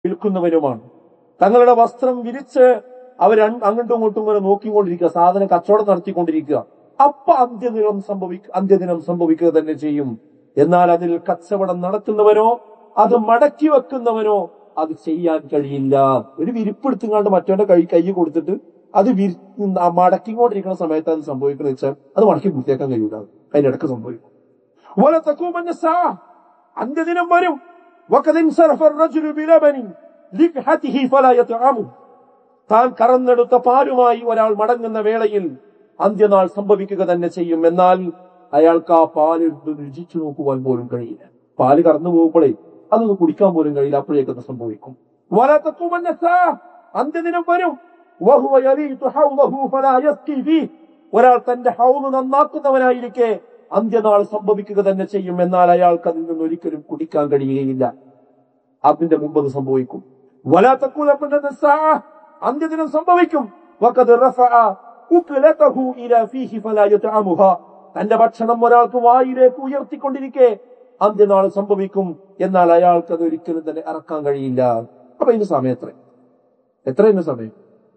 വിൽക്കുന്നവനുമാണ് തങ്ങളുടെ വസ്ത്രം വിരിച്ച് അവർ അങ്ങോട്ടും ഇങ്ങോട്ടും ഇങ്ങനെ നോക്കിക്കൊണ്ടിരിക്കുക സാധനം കച്ചവടം നടത്തിക്കൊണ്ടിരിക്കുക അപ്പൊ അന്ത്യദിനം സംഭവിക്ക അന്ത്യദിനം സംഭവിക്കുക തന്നെ ചെയ്യും എന്നാൽ അതിൽ കച്ചവടം നടത്തുന്നവനോ അത് മടക്കി വെക്കുന്നവനോ അത് ചെയ്യാൻ കഴിയില്ല ഒരു വിരിപ്പെടുത്തുങ്ങാണ്ട് മറ്റവന്റെ കൈ കൈ കൊടുത്തിട്ട് അത് വിരി ആ മടക്കിക്കൊണ്ടിരിക്കുന്ന സമയത്ത് അത് സംഭവിക്കുന്നത് വെച്ചാൽ അത് മടക്കി പൂർത്തിയാക്കാൻ കഴിയില്ല അതിന്റെ ഇടക്ക് സംഭവിക്കും ولا تقومن الساعة അന്ത്യദിനം വരും وقد انصرف الرجل بلبن لقحته فلا يطعمه താൻ കറന്നെടുത്ത പാലുമായി ഒരാൾ മടങ്ങുന്ന വേളയിൽ അന്ത്യനാൾ സംഭവിക്കുക തന്നെ ചെയ്യും എന്നാൽ അയാൾക്ക് ആ പാല് എടുത്ത് രുചിച്ചു നോക്കുവാൻ പോലും കഴിയില്ല പാല് കറന്നു പോകുമ്പോഴേ അതൊന്ന് കുടിക്കാൻ പോലും കഴിയില്ല അപ്പോഴേക്കത് സംഭവിക്കും ولا تقومن الساعة അന്ത്യദിനം വരും وهو يليط حوضه فلا يسقي فيه ഒരാൾ തന്റെ ഹൗന്ന് നന്നാക്കുന്നവനായിരിക്കെ അന്ത്യനാൾ സംഭവിക്കുക തന്നെ ചെയ്യും എന്നാൽ അയാൾക്ക് അതിൽ നിന്ന് ഒരിക്കലും കുടിക്കാൻ കഴിയുകയില്ല അതിന്റെ മുമ്പ് അത് സംഭവിക്കും ولا تقول ابن الساعة അന്ത്യദിനം സംഭവിക്കും وقد رفع أكلته إلى فيه فلا يطعمها തന്റെ ഭക്ഷണം ഒരാൾക്ക് വായിലേക്ക് ഉയർത്തിക്കൊണ്ടിരിക്കെ അന്ത്യനാൾ സംഭവിക്കും എന്നാൽ അയാൾക്ക് അത് ഒരിക്കലും തന്നെ ഇറക്കാൻ കഴിയില്ല അപ്പൊ ഇതിന് സമയം എത്ര എത്ര ഇതിന് സമയം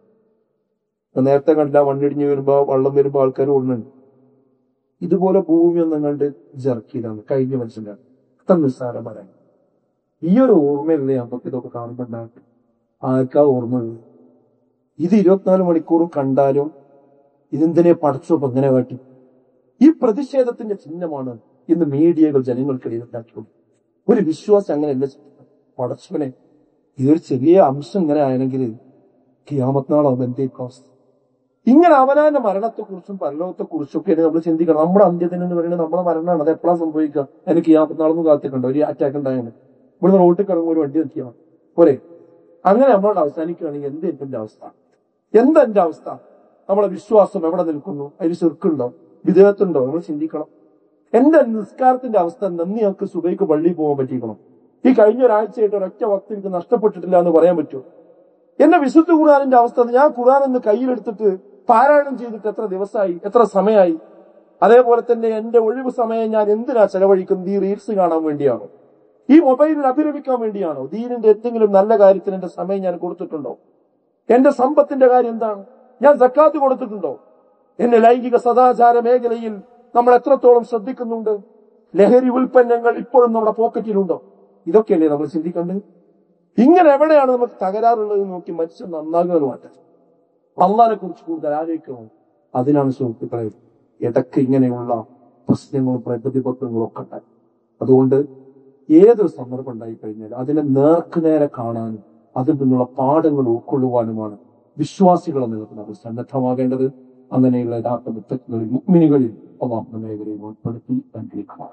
നേരത്തെ കണ്ട മണ്ണിടിഞ്ഞ് വരുമ്പോ വെള്ളം വരുമ്പോ ആൾക്കാർ ഓടുന്നുണ്ട് ഇതുപോലെ ഭൂമി ഒന്നും കണ്ട് ജർക്കിയതാണ് കഴിഞ്ഞ മനുഷ്യനാണ് അത്ര നിസ്സാരമാരാണ് ഈ ഒരു ഓർമ്മയല്ലേ നമുക്ക് ഇതൊക്കെ കാണുമ്പോണ്ടാകട്ടെ ആർക്കാ ഓർമ്മയുള്ളത് ഇത് ഇരുപത്തിനാല് മണിക്കൂറും കണ്ടാലും ഇതെന്തിനെ പടച്ചോപ്പ് എങ്ങനെ കാട്ടി ഈ പ്രതിഷേധത്തിന്റെ ചിഹ്നമാണ് ഇന്ന് മീഡിയകൾ ജനങ്ങൾക്കിടയിൽ ഉണ്ടാക്കിയത് ഒരു വിശ്വാസം അങ്ങനെയല്ല പടച്ചവനെ ഇതൊരു ചെറിയ അംശം ഇങ്ങനെ ആയെങ്കിൽ കിയാമത്തിനാളാവും എന്തേ അവസ്ഥ ഇങ്ങനെ അവനാന്റെ മരണത്തെക്കുറിച്ചും പരലോകത്തെക്കുറിച്ചും ഒക്കെ നമ്മൾ ചിന്തിക്കണം നമ്മുടെ അന്ത്യദിനം എന്ന് പറയുന്നത് നമ്മുടെ മരണമാണ് അത് എപ്പോഴാണ് സംഭവിക്കുക എനിക്ക് കിയാമത്തിനാളൊന്നും കാത്തിക്കണ്ട ഒരു അറ്റാക്ക് ഉണ്ടായാണ് ഇവിടുന്ന് റോട്ടിൽ കിടങ്ങുമ്പോൾ ഒരു വണ്ടി നിർത്തിയാൽ പോരെ അങ്ങനെ നമ്മളോട് അവസാനിക്കുകയാണെങ്കിൽ എന്ത് എന്റെ അവസ്ഥ എന്താ എന്റെ അവസ്ഥ നമ്മളെ വിശ്വാസം എവിടെ നിൽക്കുന്നു അതിൽ ചെറുക്കുണ്ടോ വിദേഹത്തുണ്ടോ നമ്മൾ ചിന്തിക്കണം എന്റെ നിസ്കാരത്തിന്റെ അവസ്ഥ നന്ദി ഞങ്ങൾക്ക് സുബൈക്ക് പള്ളിയിൽ പോകാൻ പറ്റിക്കണം ഈ കഴിഞ്ഞ ഒരാഴ്ചയായിട്ട് ഒരൊറ്റ വക്ത് എനിക്ക് നഷ്ടപ്പെട്ടിട്ടില്ല എന്ന് പറയാൻ പറ്റുമോ എന്റെ വിശുദ്ധ ഖുർആാനിന്റെ അവസ്ഥ ഞാൻ ഖുർആൻ എന്ന് കയ്യിലെടുത്തിട്ട് പാരായണം ചെയ്തിട്ട് എത്ര ദിവസമായി എത്ര സമയമായി അതേപോലെ തന്നെ എന്റെ ഒഴിവ് സമയം ഞാൻ എന്തിനാ ചെലവഴിക്കുന്നത് ഈ റീൽസ് കാണാൻ വേണ്ടിയാണോ ഈ മൊബൈലിൽ അഭിരമിക്കാൻ വേണ്ടിയാണോ ദീനിന്റെ എന്തെങ്കിലും നല്ല കാര്യത്തിന് എന്റെ സമയം ഞാൻ കൊടുത്തിട്ടുണ്ടോ എന്റെ സമ്പത്തിന്റെ കാര്യം എന്താണ് ഞാൻ സക്കാത്ത് കൊടുത്തിട്ടുണ്ടോ എന്റെ ലൈംഗിക സദാചാര മേഖലയിൽ നമ്മൾ എത്രത്തോളം ശ്രദ്ധിക്കുന്നുണ്ട് ലഹരി ഉൽപ്പന്നങ്ങൾ ഇപ്പോഴും നമ്മുടെ പോക്കറ്റിലുണ്ടോ ഇതൊക്കെയല്ലേ നമ്മൾ ചിന്തിക്കേണ്ടത് ഇങ്ങനെ എവിടെയാണ് നമുക്ക് തകരാറുള്ളത് നോക്കി മനുഷ്യൻ നന്നാകുവാനുമായിട്ട് അള്ളാനെ കുറിച്ച് കൂടുതൽ ആലോചിക്കണം അതിനാണ് സുഹൃത്തുക്കളെ ഇടയ്ക്ക് ഇങ്ങനെയുള്ള പ്രശ്നങ്ങളും പ്രതിബദ്ധങ്ങളും ഒക്കെ ഉണ്ടായി അതുകൊണ്ട് ഏതൊരു സന്ദർഭം ഉണ്ടായി കഴിഞ്ഞാൽ അതിനെ നേർക്കുനേരെ കാണാനും അതിൽ നിന്നുള്ള പാഠങ്ങൾ ഉൾക്കൊള്ളുവാനുമാണ് വിശ്വാസികളെ നേതൃത്വം നമ്മൾ സന്നദ്ധമാകേണ്ടത് അങ്ങനെയുള്ള യഥാർത്ഥ മുത്തങ്ങളിൽ മുഗ്മിനികളിൽ അള്ളാഹു മേഖലയിൽ ഉൾപ്പെടുത്തി അനുഗ്രഹിക്കുക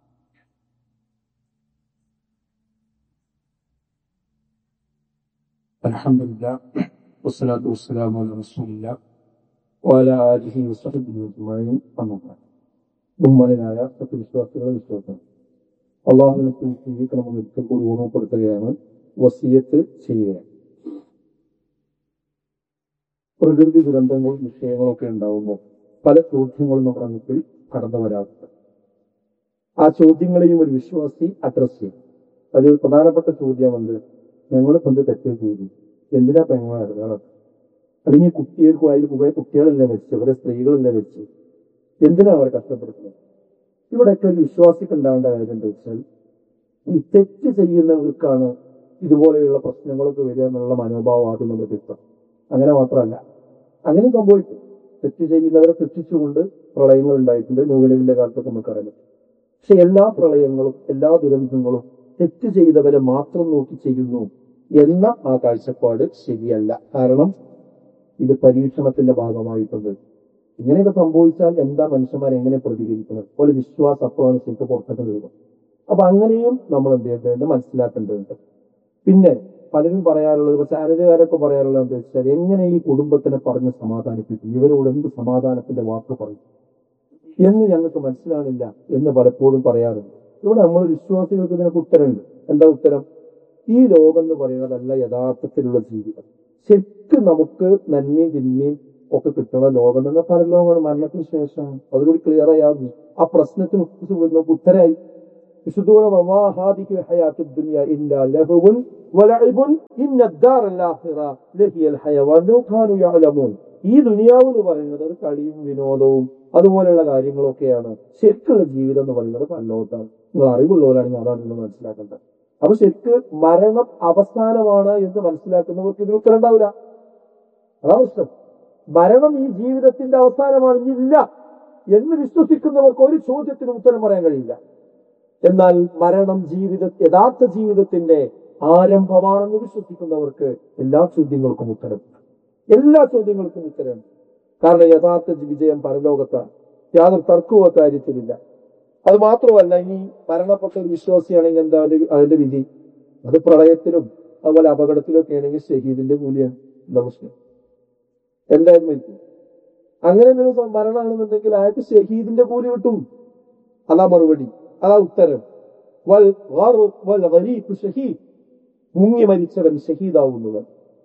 الحمد لله والصلاة والسلام على رسول الله وعلى آله وصحبه أجمعين أما بعد ബഹുമാനായ സത്യവിശ്വാസികളെ വിശ്വാസം അള്ളാഹുവിനെ ജീവിക്കണമെന്ന് ഒരിക്കൽ കൂടി ഓർമ്മപ്പെടുത്തുകയാണ് വസിയത്ത് ചെയ്യുക പ്രകൃതി ദുരന്തങ്ങളും വിഷയങ്ങളൊക്കെ ഉണ്ടാവുമ്പോൾ പല ചോദ്യങ്ങളും നമ്മുടെ മുമ്പിൽ കടന്നു വരാറുണ്ട് ആ ചോദ്യങ്ങളെയും ഒരു വിശ്വാസി അഡ്രസ് ചെയ്യും അതിലൊരു പ്രധാനപ്പെട്ട ചോദ്യമുണ്ട് ഞങ്ങൾ കൊണ്ട് തെറ്റ് ചെയ്തു എന്തിനാ പെങ്ങളെ ഇറങ്ങണം അല്ലെങ്കിൽ കുട്ടികൾക്ക് അതിൽ കുറെ കുട്ടികളല്ലേ മരിച്ചു അവരെ സ്ത്രീകളല്ലേ മരിച്ചു എന്തിനാ അവർ കഷ്ടപ്പെടുത്തുന്നത് ഇവിടെയൊക്കെ ഒരു വിശ്വാസിക്ക് ഉണ്ടാവേണ്ട കാര്യം എന്താ വെച്ചാൽ ഈ തെറ്റ് ചെയ്യുന്നവർക്കാണ് ഇതുപോലെയുള്ള പ്രശ്നങ്ങളൊക്കെ വരിക എന്നുള്ള മനോഭാവം ആദ്യം നമ്മൾ തിരുത്തം അങ്ങനെ മാത്രമല്ല അങ്ങനെ സംഭവിക്കും തെറ്റ് ചെയ്യുന്നവരെ തെറ്റിച്ചുകൊണ്ട് പ്രളയങ്ങൾ ഉണ്ടായിട്ടുണ്ട് നൂലിന്റെ കാലത്തൊക്കെ നമുക്കറിയാൻ പറ്റും പക്ഷെ എല്ലാ പ്രളയങ്ങളും എല്ലാ ദുരന്തങ്ങളും തെറ്റ് ചെയ്തവരെ മാത്രം നോക്കി ചെയ്യുന്നു എന്ന ആ കാഴ്ചപ്പാട് ശരിയല്ല കാരണം ഇത് പരീക്ഷണത്തിന്റെ ഭാഗമായിട്ടുണ്ട് ഇങ്ങനെയൊക്കെ സംഭവിച്ചാൽ എന്താ മനുഷ്യന്മാർ എങ്ങനെ പ്രതികരിക്കുന്നത് ഒരു വിശ്വാസം അപ്പോഴാണ് ശരിക്കും പുറത്തേക്ക് വരിക അപ്പൊ അങ്ങനെയും നമ്മൾ എന്ത് ചെയ്യേണ്ടതുണ്ട് മനസ്സിലാക്കേണ്ടതുണ്ട് പിന്നെ പലരും പറയാറുള്ളത് ഇപ്പൊ ചാനലുകാരൊക്കെ പറയാറുള്ളത് എന്താ വെച്ചാൽ എങ്ങനെ ഈ കുടുംബത്തിനെ പറഞ്ഞ് സമാധാനിപ്പിക്കും ഇവരോട് എന്ത് സമാധാനത്തിന്റെ വാക്ക് പറയും എന്ന് ഞങ്ങൾക്ക് മനസ്സിലാണില്ല എന്ന് പലപ്പോഴും പറയാറുണ്ട് ഇവിടെ നമ്മൾ വിശ്വാസികൾക്ക് ഇതിനൊക്കെ ഉത്തരമുണ്ട് എന്താ ഉത്തരം ഈ ലോകം എന്ന് പറയുന്നതല്ല യഥാർത്ഥത്തിലുള്ള ജീവിതം ശരിക്കും നമുക്ക് നന്മയും തിന്മയും ഒക്കെ കിട്ടണ ലോകം എന്ന പരലോകമാണ് മരണത്തിന് ശേഷം അതുകൂടി ക്ലിയർ ആയി ആ പ്രശ്നത്തിന് നമുക്ക് ഉത്തരമായി വിശുദ്ധൂന വമാ ഹാദിഹിൽ ഹയാത്തുദ് ദുനിയ ഇല്ലാ ലഹുവുൻ വലഇബുൻ ഇന്ന ദാറൽ ആഖിറ ലഹിയൽ ഹയവാൻ ലൗ കാനൂ യഅലമൂൻ ഈ ദുനിയാവ് എന്ന് പറയുന്നത് അത് കളിയും വിനോദവും അതുപോലെയുള്ള കാര്യങ്ങളൊക്കെയാണ് ശരിക്കുള്ള ജീവിതം എന്ന് പറയുന്നത് പരലോകത്താണ് നിങ്ങൾ അറിവുള്ളവരാണെങ്കിൽ അതാണ് നിങ്ങൾ മനസ്സിലാക്കേണ്ടത് അപ്പൊ ശരിക്ക് മരണം അവസാനമാണ് എന്ന് മനസ്സിലാക്കുന്നവർക്ക് ഇതിന് ഉത്തരം ഉണ്ടാവില്ല അതാണ് പ്രശ്നം മരണം ഈ ജീവിതത്തിന്റെ അവസാനമാണ് ഇനി ഇല്ല എന്ന് വിശ്വസിക്കുന്നവർക്ക് ഒരു ചോദ്യത്തിനും ഉത്തരം പറയാൻ കഴിയില്ല എന്നാൽ മരണം ജീവിത യഥാർത്ഥ ജീവിതത്തിന്റെ ആരംഭമാണെന്ന് വിശ്വസിക്കുന്നവർക്ക് എല്ലാ ചോദ്യങ്ങൾക്കും ഉത്തരം എല്ലാ ചോദ്യങ്ങൾക്കും ഉത്തരം കാരണം യഥാർത്ഥ വിജയം പരലോകത്താണ് യാതൊരു തർക്കവും അക്കാര്യത്തിലില്ല അത് മാത്രമല്ല ഇനി മരണപ്പെട്ട ഒരു വിശ്വാസിയാണെങ്കിൽ എന്താ അതിന്റെ അതിന്റെ വിധി അത് പ്രളയത്തിലും അതുപോലെ അപകടത്തിലൊക്കെ ആണെങ്കിൽ ഷഹീദിന്റെ കൂലിയാണ് എന്താ പ്രശ്നം എന്തായാലും മരിക്കും അങ്ങനെ എന്തെങ്കിലും സം- മരണമാണെന്നുണ്ടെങ്കിൽ അയാൾക്ക് ഷഹീദിന്റെ കൂലി കിട്ടും അതാ മറുപടി അതാ ഉത്തരം വൽ ഗാറു- വൽ ഗരീഖു ഷഹീദ് മുങ്ങി മരിച്ചവൻ ഷഹീദാവുന്നവൻ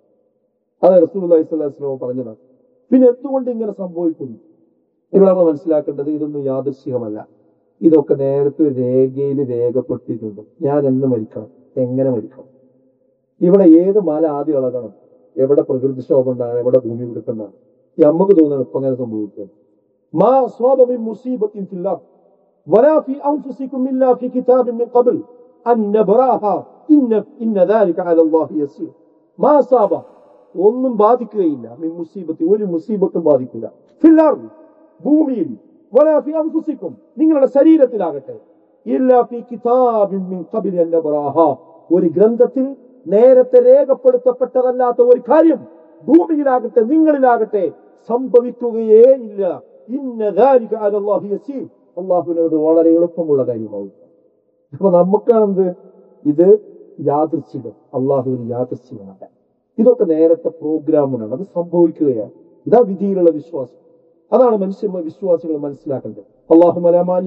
അത് റസൂലുള്ളാഹി സ്വല്ലല്ലാഹു അലൈഹി വസല്ലം പറഞ്ഞതാണ് പിന്നെ എന്തുകൊണ്ട് ഇങ്ങനെ സംഭവിക്കുന്നു ഇവിടെ നമ്മൾ മനസ്സിലാക്കേണ്ടത് ഇതൊന്നും യാദൃശ്ചികമല്ല ഇതൊക്കെ നേരത്തെ ഒരു രേഖയിൽ രേഖപ്പെടുത്തിയിട്ടുണ്ട് ഞാൻ എന്ന് മരിക്കണം എങ്ങനെ മരിക്കണം ഇവിടെ ഏത് മല ആദ്യം ഇളകണം എവിടെ പ്രകൃതിക്ഷോഭം ഉണ്ടാകണം എവിടെ ഭൂമി പിടുക്കുന്നതാണ് നമുക്ക് തോന്നുന്നത് ഇപ്പൊ അങ്ങനെ സംഭവിക്കും മാ അസ്വാബ മിൻ മുസീബത്തിൻ ഫിൽ അർദ് വലാ ഫി അൻഫുസികും ഇല്ലാ ഫി കിതാബിൻ മിൻ ഖബൽ അൻ നബ്റാഹ ഇന്ന ഇന്ന ദാലിക അല അല്ലാഹി യസീർ മാ അസാബ ഒന്നും ബാധിക്കുകയില്ല മിൻ മുസീബത്തി ഒരു മുസീബത്തും ബാധിക്കില്ല ഫിൽ അർദ് ഭൂമിയിൽ വലാ ഫി അൻഫുസികും നിങ്ങളുടെ ശരീരത്തിലാകട്ടെ ഇല്ലാ ഫി കിതാബിൻ മിൻ ഖബൽ അൻ നബ്റാഹ ഒരു ഗ്രന്ഥത്തിൽ നേരത്തെ രേഖപ്പെടുത്തപ്പെട്ടതല്ലാത്ത ഒരു കാര്യം ഭൂമിയിലാകട്ടെ നിങ്ങളിലാകട്ടെ സംഭവിക്കുകയേ ഇല്ല ഇന്ന ദാലിക അലല്ലാഹി യസീർ അള്ളാഹുവിനത് വളരെ എളുപ്പമുള്ള കാര്യമാവും അപ്പൊ നമുക്കാണെന്ത് ഇത് യാദൃശ്ചികം അള്ളാഹുവിന് യാദൃശ്ചികമല്ല ഇതൊക്കെ നേരത്തെ പ്രോഗ്രാമിനാണ് അത് സംഭവിക്കുകയാണ് ഇതാ വിധിയിലുള്ള വിശ്വാസം അതാണ് മനുഷ്യ വിശ്വാസികൾ മനസ്സിലാക്കേണ്ടത് അള്ളാഹു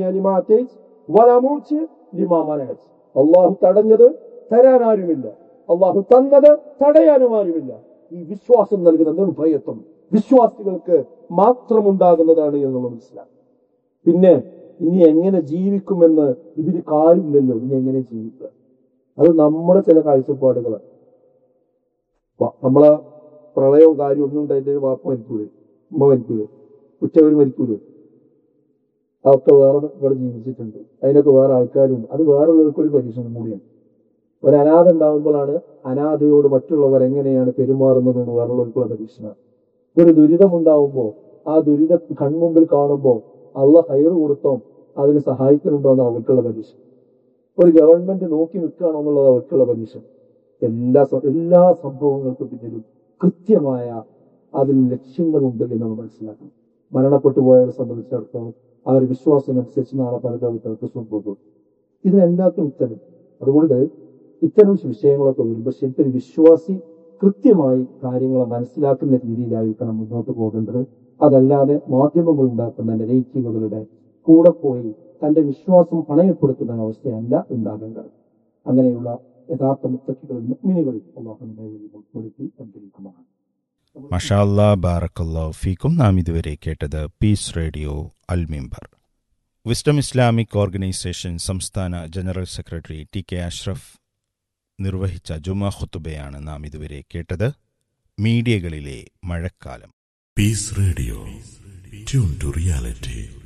അള്ളാഹു തടഞ്ഞത് തരാൻ ആരുമില്ല അള്ളാഹു തന്നത് തടയാനും ആരുമില്ല ഈ വിശ്വാസം നൽകുന്ന നിർഭയത്വം വിശ്വാസികൾക്ക് മാത്രമുണ്ടാകുന്നതാണ് എന്ന് നമ്മൾ മനസ്സിലാക്കും പിന്നെ ഇനി എങ്ങനെ ജീവിക്കുമെന്ന് ഇവര് കാര്യമില്ലല്ലോ ഇനി എങ്ങനെ ജീവിക്കുക അത് നമ്മുടെ ചില കാഴ്ചപ്പാടുകളാണ് വ- നമ്മളെ പ്രളയവും കാര്യവും ഒന്നും ഉണ്ടായിട്ട് ഒരു വാപ്പ മരിക്കൂലേ ഉമ്മ മരിക്കൂലേ ഉച്ചവര് മരിക്കൂലേ അതൊക്കെ വേറെ ഇവിടെ ജീവിച്ചിട്ടുണ്ട് അതിനൊക്കെ വേറെ ആൾക്കാരുണ്ട് അത് വേറെയുള്ളവർക്ക് ഒരു പരീക്ഷണം കൂടിയാണ് ഒരു അനാഥ ഉണ്ടാകുമ്പോഴാണ് അനാഥയോട് മറ്റുള്ളവർ എങ്ങനെയാണ് പെരുമാറുന്നത് എന്ന് വേറെയുള്ളവർക്കുള്ള പരീക്ഷണം ഒരു ദുരിതം ഉണ്ടാവുമ്പോ ആ ദുരിതം കൺമുമ്പിൽ കാണുമ്പോ അള്ള ഹൈറ് കൊടുത്തോ അതിന് സഹായിക്കുന്നുണ്ടോ എന്ന് അവർക്കുള്ള പരീക്ഷ ഒരു ഗവൺമെന്റ് നോക്കി നിൽക്കുകയാണോ എന്നുള്ളത് അവർക്കുള്ള പരീക്ഷ എല്ലാ സ- എല്ലാ സംഭവങ്ങൾക്കും പിന്നിലും കൃത്യമായ അതിൽ ലക്ഷ്യങ്ങളുണ്ട് എന്ന് നമ്മൾ മനസ്സിലാക്കണം മരണപ്പെട്ടു പോയവരെ സംബന്ധിച്ചിടത്തോളം അവർ വിശ്വാസമനുസരിച്ച് നാളെ പരലോകത്ത് സംഭവം ഇതിനെല്ലാത്തും ഉത്തരം അതുകൊണ്ട് ഇത്തരം വിഷയങ്ങളൊക്കെ വരുമ്പോൾ ശരിക്കും ഒരു വിശ്വാസി കൃത്യമായി കാര്യങ്ങളെ മനസ്സിലാക്കുന്ന രീതിയിലായിരിക്കണം മുന്നോട്ട് പോകേണ്ടത് അതല്ലാതെ മാധ്യമങ്ങൾ ഉണ്ടാക്കുന്ന നെഗറ്റീവുകളുടെ കൂടെ പോയി തന്റെ വിശ്വാസം പണയപ്പെടുത്തുന്ന അവസ്ഥയല്ല ഉണ്ടാകേണ്ടത് അങ്ങനെയുള്ള യഥാർത്ഥ മുത്തക്കികളിൽ മുഗ്മിനികളിൽ അള്ളാഹു നമ്മെ ഉൾപ്പെടുത്തി അനുഗ്രഹിക്കുമാണ് മഷാല്ലാ ബാറക്കല്ലാ ഫീക്കും നാം ഇതുവരെ കേട്ടത് peace radio Al Mimbar wisdom Islamic organisation സംസ്ഥാന general secretary T K Ashraf നിർവഹിച്ച ജുമാ ഖുത്തുബയാണ് നാം ഇതുവരെ കേട്ടത് മീഡിയകളിലെ മഴക്കാലം Peace Radio. Tune to reality.